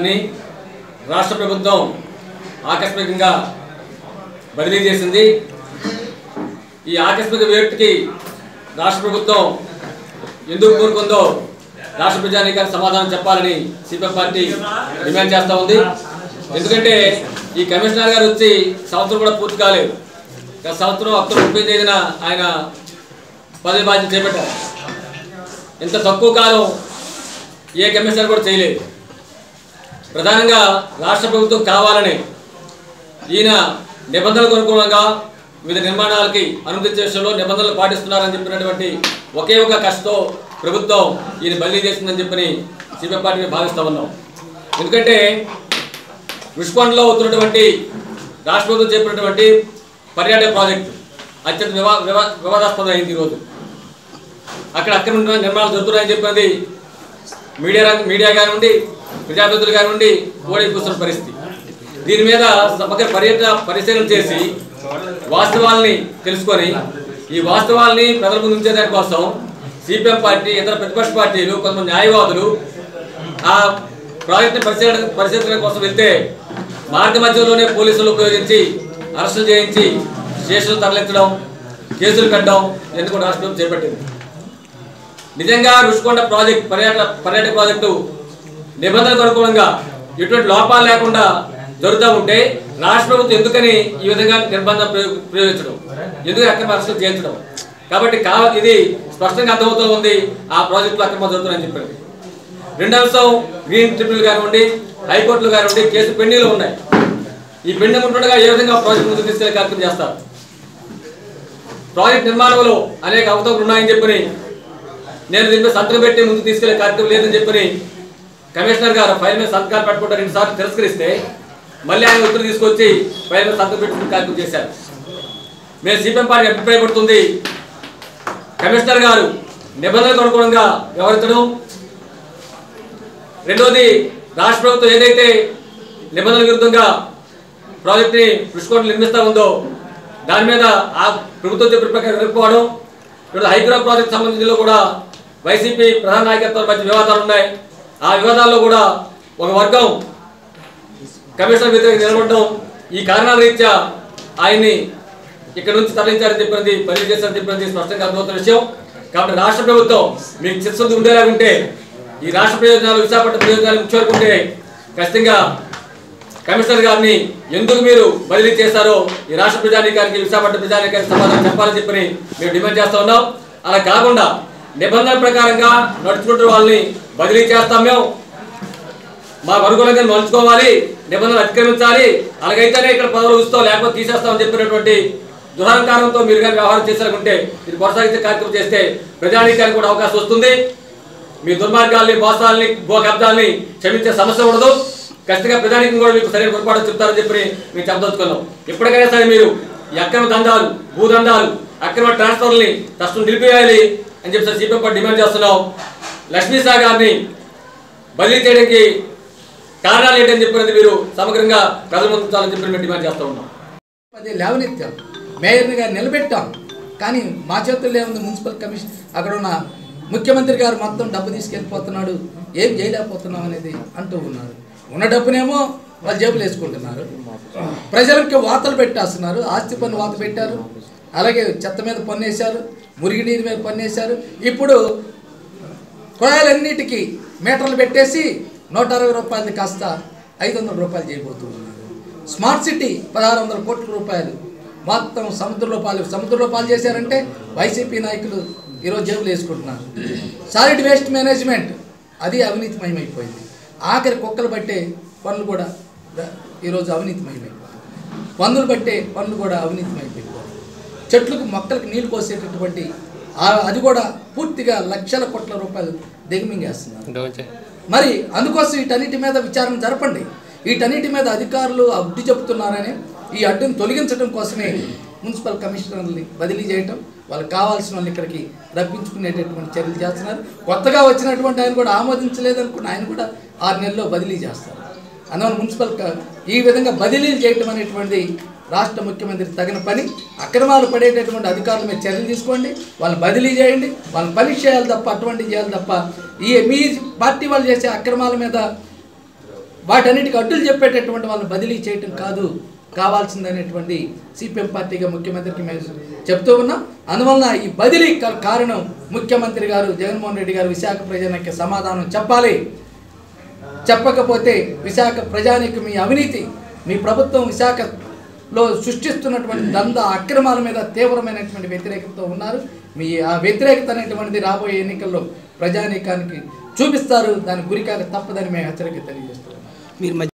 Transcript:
గారిని రాష్ట్ర ప్రభుత్వం ఆకస్మికంగా బదిలీ చేసింది ఈ ఆకస్మిక వ్యక్తికి రాష్ట్ర ప్రభుత్వం ఎందుకు కోరుకుందో రాష్ట్ర ప్రజానీకానికి సమాధానం చెప్పాలని సిపిఎం పార్టీ డిమాండ్ చేస్తూ ఉంది ఎందుకంటే ఈ కమిషనర్ గారు వచ్చి సంవత్సరం కూడా పూర్తి కాలేదు గత సంవత్సరం అక్టోబర్ ముప్పై తేదీన ఆయన పదవి బాధ్యత చేపట్టారు ఇంత తక్కువ కాలం ఏ కమిషనర్ కూడా చేయలేదు ప్రధానంగా రాష్ట్ర ప్రభుత్వం కావాలని ఈయన నిబంధనలకు అనుగుణంగా వివిధ నిర్మాణాలకి అనుమతించే విషయంలో నిబంధనలు పాటిస్తున్నారని చెప్పినటువంటి ఒకే ఒక కష్టతో ప్రభుత్వం ఈయన బదిలీ చేసిందని చెప్పని సిపిఎం పార్టీని భావిస్తూ ఉన్నాం ఎందుకంటే రుషికొండలో అవుతున్నటువంటి రాష్ట్ర ప్రభుత్వం చేపట్టినటువంటి పర్యాటక ప్రాజెక్టు అత్యంత వివా వివా వివాదాస్పదం అయింది ఈరోజు అక్కడ అక్రమ నిర్మాణాలు జరుగుతున్నాయని చెప్పినది మీడియా రంగ మీడియా కానివ్వండి ప్రజాప్రతినిధులు కానివ్వండి ఓడి కూర్చున్న పరిస్థితి దీని మీద సమగ్ర పర్యటన పరిశీలన చేసి వాస్తవాల్ని తెలుసుకొని ఈ వాస్తవాల్ని ప్రజల ముందు ఉంచేదాని కోసం సిపిఎం పార్టీ ఇతర ప్రతిపక్ష పార్టీలు కొంతమంది న్యాయవాదులు ఆ ప్రాజెక్టుని పరిశీలన పరిశీలన కోసం వెళ్తే మార్గ మధ్యలోనే పోలీసులు ఉపయోగించి అరెస్టులు చేయించి స్టేషన్లు తరలించడం కేసులు పెట్టడం ఇవన్నీ కూడా రాష్ట్ర ప్రభుత్వం చేపట్టింది నిజంగా రుషికొండ ప్రాజెక్ట్ పర్యాటక పర్యాటక ప్రాజెక్టు నిబంధనలకు అనుగుణంగా ఎటువంటి లోపాలు లేకుండా జరుగుతూ ఉంటే రాష్ట్ర ప్రభుత్వం ఎందుకని ఈ విధంగా నిర్బంధం ప్రయోగ- ప్రయోగించడం ఎందుకు అక్రమ అరెస్టులు చేయించడం కాబట్టి కా ఇది స్పష్టంగా అర్థమవుతూ ఉంది ఆ ప్రాజెక్టులు అక్రమం జరుగుతున్నాయని చెప్పారు రెండో అంశం గ్రీన్ ట్రిబ్యునల్ కానివ్వండి హైకోర్టులు కానివ్వండి కేసు పెండింగ్లు ఉన్నాయి ఈ పెండింగ్ ఉంటుండగా ఏ విధంగా ప్రాజెక్ట్ ముందుకు తీసుకెళ్లే కార్యక్రమం చేస్తారు ప్రాజెక్ట్ నిర్మాణంలో అనేక అవతకులు ఉన్నాయని చెప్పని నేను దీని మీద సంతకం పెట్టి ముందుకు తీసుకెళ్లే కార్యక్రమం లేదని చెప్పని కమిషనర్ గారు ఫైల్ మీద సంతకాలు పెట్టుకుంటారు రెండు సార్లు తిరస్కరిస్తే మళ్ళీ ఆయన ఉత్తర్వు తీసుకొచ్చి ఫైల్ మీద సంతకం పెట్టుకుని కార్యక్రమం చేశారు మేము సిపిఎం పార్టీ అభిప్రాయపడుతుంది కమిషనర్ గారు నిబంధనలకు అనుగుణంగా వ్యవహరించడం రెండోది రాష్ట్ర ప్రభుత్వం ఏదైతే నిబంధనల విరుద్ధంగా ప్రాజెక్ట్ని రుషికోటలు నిర్మిస్తూ ఉందో దాని మీద ఆ ప్రభుత్వం చెప్పిన ప్రకారం వెళ్ళిపోవడం ఇప్పుడు హైదరాబాద్ ప్రాజెక్ట్ సంబంధించిలో కూడా వైసీపీ ప్రధాన నాయకత్వం మధ్య వివాదాలు ఉన్నాయి ఆ వివాదాల్లో కూడా ఒక వర్గం కమిషనర్ వ్యతిరేక నిలబడడం ఈ కారణాల రీత్యా ఆయన్ని ఇక్కడ నుంచి తరలించారని చెప్పినది బదిలీ చేశారని చెప్పినది స్పష్టంగా అర్థమవుతున్న విషయం కాబట్టి రాష్ట్ర ప్రభుత్వం మీకు చిత్తశుద్ధి ఉండేలా ఉంటే ఈ రాష్ట్ర ప్రయోజనాలు విశాఖపట్నం ప్రయోజనాలు ముఖ్యవరకుంటే ఖచ్చితంగా కమిషనర్ గారిని ఎందుకు మీరు బదిలీ చేశారో ఈ రాష్ట్ర ప్రజానీకానికి విశాఖపట్నం ప్రజానీకానికి సమాధానం చెప్పాలని చెప్పని మేము డిమాండ్ చేస్తా ఉన్నాం అలా కాకుండా నిబంధనల ప్రకారంగా నడుచుకుంటున్న వాళ్ళని బదిలీ చేస్తాం మేము మా అనుకూలంగా మలుచుకోవాలి నిబంధనలు అతిక్రమించాలి అలాగైతేనే ఇక్కడ పదవులు ఉంచుతాం లేకపోతే తీసేస్తామని చెప్పినటువంటి దురహంకారంతో మీరు కానీ వ్యవహారం చేశారనుకుంటే ఇది కొనసాగించే కార్యక్రమం చేస్తే ప్రజానీకానికి కూడా అవకాశం వస్తుంది మీ దుర్మార్గాల్ని మోసాలని భూకబ్దాల్ని క్షమించే సమస్య ఉండదు ఖచ్చితంగా ప్రజానీకం కూడా మీకు సరైన పొరపాటు చెప్తారని చెప్పి మేము చెప్పదలుచుకున్నాం ఎప్పటికైనా సరే మీరు ఈ అక్రమ దందాలు భూదందాలు అక్రమ ట్రాన్స్ఫర్ని తక్షణం నిలిపివేయాలి అని చెప్పి సిపిఎం పార్టీ డిమాండ్ చేస్తున్నాం లక్ష్మీ షా గారిని బదిలీ చేయడానికి కారణాలు ఏంటని చెప్పినది మీరు సమగ్రంగా ప్రజల ముందు ఉంచాలని చెప్పి మేము డిమాండ్ చేస్తూ ఉన్నాం పది లేవనెత్తాం మేయర్ని గారు నిలబెట్టాం కానీ మా చేతుల్లో ఏముంది మున్సిపల్ కమిషన్ అక్కడ ఉన్న ముఖ్యమంత్రి గారు మొత్తం డబ్బు తీసుకెళ్ళిపోతున్నాడు ఏం చేయలేకపోతున్నాం అనేది అంటూ ఉన్నారు ఉన్న డబ్బునేమో వాళ్ళు జేబులు వేసుకుంటున్నారు ప్రజలకి వాతలు పెట్టేస్తున్నారు ఆస్తి పన్ను వాత పెట్టారు అలాగే చెత్త మీద పన్నేశారు మురిగినీరు మీద పన్నేశారు ఇప్పుడు కుళాయిలన్నిటికీ మీటర్లు పెట్టేసి నూట అరవై రూపాయలది కాస్త ఐదు వందల రూపాయలు చేయబోతూ ఉన్నారు స్మార్ట్ సిటీ పదహారు వందల కోట్ల రూపాయలు మొత్తం సముద్రంలో పాలు సముద్రంలో పాలు చేశారంటే వైసీపీ నాయకులు ఈరోజు జేబులు వేసుకుంటున్నారు సాలిడ్ వేస్ట్ మేనేజ్మెంట్ అది అవినీతిమయమైపోయింది ఆఖరి కుక్కలు పట్టే పనులు కూడా ద- ఈరోజు అవినీతిమయమైపోయింది పన్నులు పట్టే పనులు కూడా అవినీతిమైపోయింది చెట్లకు మొక్కలకు నీళ్లు పోసేటటువంటి ఆ- అది కూడా పూర్తిగా లక్షల కోట్ల రూపాయలు దిగమింగేస్తున్నారు మరి అందుకోసం వీటన్నిటి మీద విచారణ జరపండి వీటన్నిటి మీద అధికారులు అడ్డు చెప్తున్నారని ఈ అడ్డును తొలగించడం కోసమే మున్సిపల్ కమిషనర్ని బదిలీ చేయటం వాళ్ళకి కావాల్సిన వాళ్ళు ఇక్కడికి రప్పించుకునేటటువంటి చర్యలు చేస్తున్నారు కొత్తగా వచ్చినటువంటి ఆయన కూడా ఆమోదించలేదనుకున్న ఆయన కూడా ఆరు నెలల్లో బదిలీ చేస్తారు అందువల్ల మున్సిపల్ క- ఈ విధంగా బదిలీలు చేయటం అనేటువంటిది రాష్ట్ర ముఖ్యమంత్రి తగిన పని అక్రమాలు పడేటటువంటి అధికారుల మీద చర్యలు తీసుకోండి వాళ్ళని బదిలీ చేయండి వాళ్ళని పని చేయాలి తప్ప అటువంటివి చేయాలి తప్ప ఈ మీ పార్టీ వాళ్ళు చేసే అక్రమాల మీద వాటన్నిటికి అడ్డులు చెప్పేటటువంటి వాళ్ళని బదిలీ చేయటం కాదు కావాల్సిందనేటువంటి సిపిఎం పార్టీగా ముఖ్యమంత్రికి మేము చెప్తూ ఉన్నాం అందువలన ఈ బదిలీ క- కారణం ముఖ్యమంత్రి గారు జగన్మోహన్ రెడ్డి గారు విశాఖ ప్రజలకి సమాధానం చెప్పాలి చెప్పకపోతే విశాఖ ప్రజానికి మీ అవినీతి మీ ప్రభుత్వం విశాఖలో సృష్టిస్తున్నటువంటి దంద అక్రమాల మీద తీవ్రమైనటువంటి వ్యతిరేకతతో ఉన్నారు మీ ఆ వ్యతిరేకత అనేటువంటిది రాబోయే ఎన్నికల్లో ప్రజానీకానికి చూపిస్తారు దాని గురికాక తప్పదని మేము హెచ్చరిక తెలియజేస్తున్నాం మీరు మధ్య